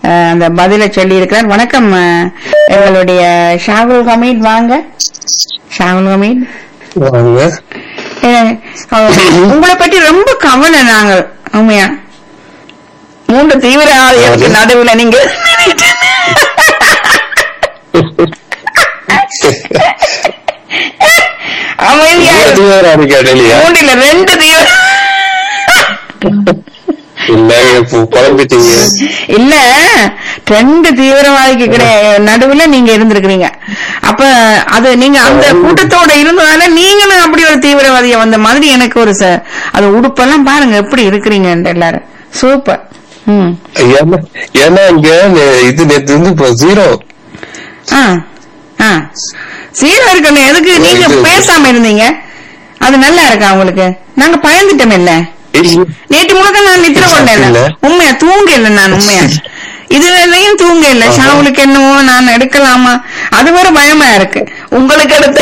அஹ், அந்த பதில சொல்லி இருக்கிறார் வணக்கம் அஹ், எங்களுடைய ஷாகுல் ஹமீத் வாங்க ஷாகுல் ஹமீத் வாங்க அஹ், அவர் உங்களை பற்றி ரொம்ப கவலை நாங்கள் உண்மையா மூன்று தீவிரவாதிகளுக்கு நடுவுல நீங்க அமைதியா இரு. அது கேட்டலையா மூன்றுல ரெண்டு தீவிர இல்ல இப்போ குழம்பிட்டீங்க இல்ல ரெண்டு தீவிரவாதிக்கு கிடையாது நடுவுல நீங்க இருந்திருக்கிறீங்க அப்ப அது நீங்க அந்த கூட்டத்தோட இருந்ததால நீங்களும் அப்படி ஒரு தீவிரவாதிய வந்த மாதிரி எனக்கு ஒரு ச- அது உடுப்பெல்லாம் பாருங்க எப்படி இருக்கிறீங்க எல்லாரும் சூப்பர் ம் ஏன்னா ஏன்னா இங்க நே- இது நேத்து வந்து இப்போ ஜீரோ ஆ ஆ சீரா இருக்கணும் எதுக்கு நீங்க இது- பேசாம இருந்தீங்க அது நல்லா இருக்கா உங்களுக்கு நாங்க பயந்துட்டோம் இல்ல நேற்று முழுக்க நான் நித்திர கொண்டேன் இல்ல. உண்மையா தூங்க இல்ல நான் உண்மையா இதுலயும் தூங்க இல்ல ஆஹா. ஷாவுலுக்கு என்னவோ நான் எடுக்கலாமா அது வேற பயமா இருக்கு உங்களுக்கு எடுத்து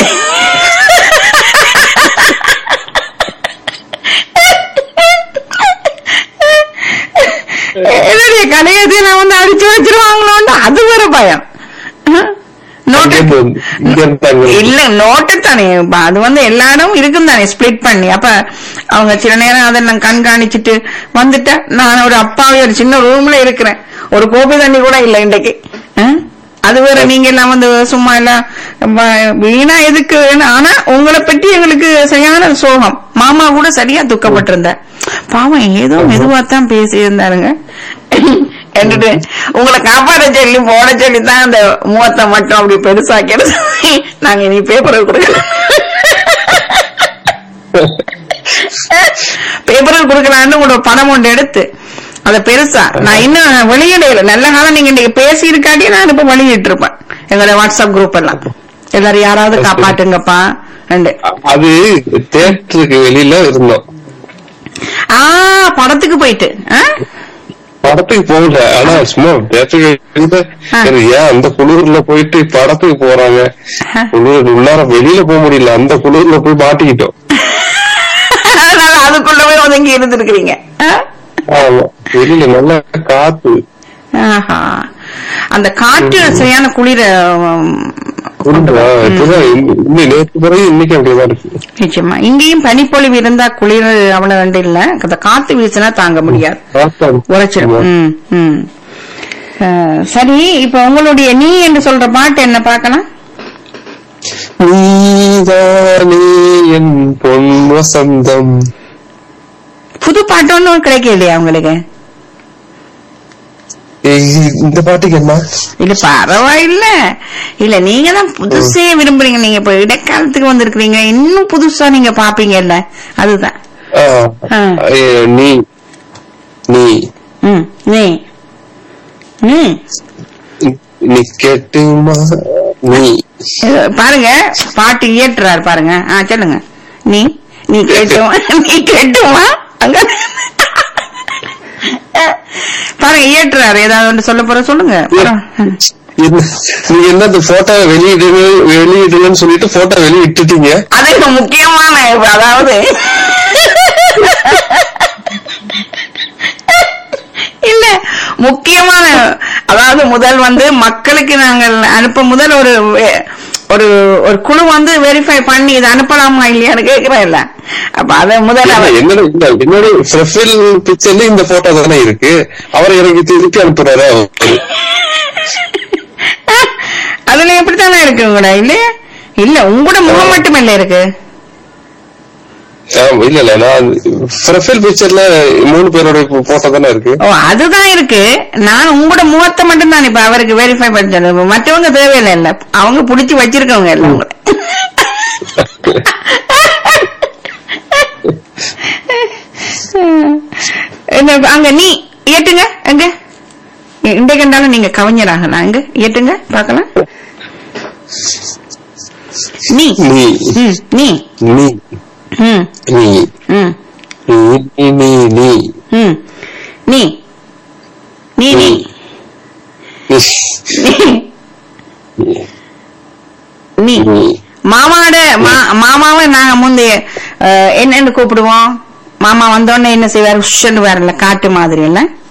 என்னுடைய கடையத்தை நான் வந்து அடிச்சு வச்சிருவாங்களோன்னு அது வேற பயம் நோட்டு இங்க இருந்து இங்க இருந்தாங்க இல்ல நோட்டு தானே இப்ப அது வந்து எல்லா இடமும் இருக்கும் தானே ஸ்பிளிட் பண்ணி அப்ப அவங்க சில நேரம் அதை நான் கண்காணிச்சுட்டு வந்துட்டேன் நான் ஒரு அப்பாவே ஒரு சின்ன ரூம்ல இருக்கிறேன் ஒரு கோபி தண்ணி கூட இல்ல இன்றைக்கு ஆ? அது வேற நீங்க எல்லாம் வந்து சும்மா எல்லாம் வ- வீணா எதுக்கு ஆனா உங்களை பற்றி எங்களுக்கு சரியான சோகம் மாமா கூட சரியா துக்கப்பட்டிருந்த பாவம் ஏதோ மெதுவா தான் பேசி இருந்தாருங்க என்னட்டு உங்களை காப்பாற்ற சொல்லி போட சொல்லி தான் அந்த முகத்தை மட்டும் அப்படி பெருசாக்கிறது நாங்க இனி பேப்பர் கொடுக்கலாம் பேப்பர் கொடுக்கலான்னு உங்களோட பணம் ஒன்று எடுத்து அத பெருசா நான் இன்னும் வெளியிடல நல்ல காலம் நீங்க இன்னைக்கு பேசி இருக்காட்டி நான் இப்ப வெளியிட்டு இருப்பேன் எங்களோட வாட்ஸ்அப் குரூப் எல்லாம் எல்லாரும் யாராவது காப்பாட்டுங்கப்பா ரெண்டு அது தேட்டருக்கு வெளியில இருந்தோம் ஆ படத்துக்கு போயிட்டு ஆ? படத்துக்கு போகல ஆனா சும்மா தேட்டருக்கு வெளியில ஆ. சரி, ஏன் அந்த குளிர்ல போயிட்டு படத்துக்கு போறாங்க ஆ. குளிர் உள்ளார வெளியில போக முடியல அந்த குளிர்ல போய் மாட்டிக்கிட்டோம் அதனால அதுக்குள்ள போய் ஒதுங்கி இருந்திருக்கிறீங்க ஆ? ஆமா வெளியில நல்லா காத்து ஆஹா. அந்த காற்று சரியான குளிர உம், குளிரா இப்பதான் இன்னி- இன்னி நேற்று பிறகு இன்னைக்கு அப்படிதான் இருக்கு நிச்சயமா இங்கேயும் பனிப்பொழிவு இருந்தா குளிர் அவ்வளவு ரெண்டு இல்ல அந்த காத்து வீசினா தாங்க முடியாது காத்தா- உரைச்சிடும் ம், ம். அஹ், சரி இப்ப உங்களுடைய நீ என்று சொல்ற பாட்டு என்ன பார்க்கலாம் நீதானே என் பொன் வசந்தம் புது பாட்டு ஒன்றும் கிடைக்க இல்லையா உங்களுக்கு ஏய், இந்த பாட்டுக்கு என்ன இல்ல பரவாயில்ல இல்ல நீங்க தான் புதுசே விரும்புறீங்க நீங்க இப்ப இடைக்காலத்துக்கு வந்திருக்கிறீங்க இன்னும் புதுசா நீங்க பாப்பீங்கல்ல அதுதான் ஆ, ஆ. ஏ, நீ நீ ம் நீ ம் நீ கேட்டுமா நீ இது பாருங்க பாட்டு இயற்றுறாரு பாருங்க ஆ சொல்லுங்க நீ நீ கேட்டுமா நீ கேட்டுமா அங்க பாருங்க இயற்றுறாரு ஏதாவது ஒன்று சொல்ல போற சொல்லுங்க அப்புறம், என்ன நீங்க என்ன இந்த போட்டோ வெளியிடு வெளியிடுங்கன்னு சொல்லிட்டு போட்டோ வெளியிட்டுட்டீங்க அது இப்ப முக்கியமான இப்ப அதாவது இல்ல முக்கியமான அதாவது முதல் வந்து மக்களுக்கு நாங்கள் அனுப்ப முதல் ஒரு வே- ஒரு ஒரு குழு வந்து வெரிஃபை பண்ணி இதை அனுப்பலாமா இல்லையான்னு கேக்குறேன் இல்ல அப்ப அத முதல்ல இல்ல, அவர் என்னோட இல்ல, என்னோட ப்ரொஃபைல் பிக்சர்ல இந்த போட்டோ தானே இருக்கு அவர் எனக்கு திருப்பி அனுப்புறாரு அவரு. அதுல எப்படித்தானே இருக்கு உங்களோட இல்லையா இல்ல உங்களோட முகம் மட்டும் இல்ல இருக்கு ஆமா, இல்ல இல்ல நான் ப்ரொஃபைல் பிக்சர்ல மூணு பேரோட போட்டோ தானே இருக்கு ஓ அதுதான் இருக்கு நான் உங்களோட முகத்தை மட்டும் தான் இப்ப அவருக்கு வெரிஃபை பண்ண சொல்லுவேன் மற்றவங்க தேவையில்லை இல்ல அவங்க புடிச்சு வச்சிருக்கவங்க எல்லாம் உங்களை. என்ன, அங்க நீ ஏட்டுங்க எங்க இந்த கண்டாலும் நீங்க கவிஞராகலாம் எங்க ஏட்டுங்க பார்க்கலாம் நீ நீ ம், நீ நீ ம் நீ ம் நீ நீ நீ ம் நீ நீ நீ நீ நீ நீ மாமாவோட மா- மாமாவை நாங்க முந்தைய அஹ், என்னன்னு கூப்பிடுவோம் மாமா வந்தோடனே என்ன செய்வாரு உஷ்ன்னு வரல காட்டு மாதிரி இல்ல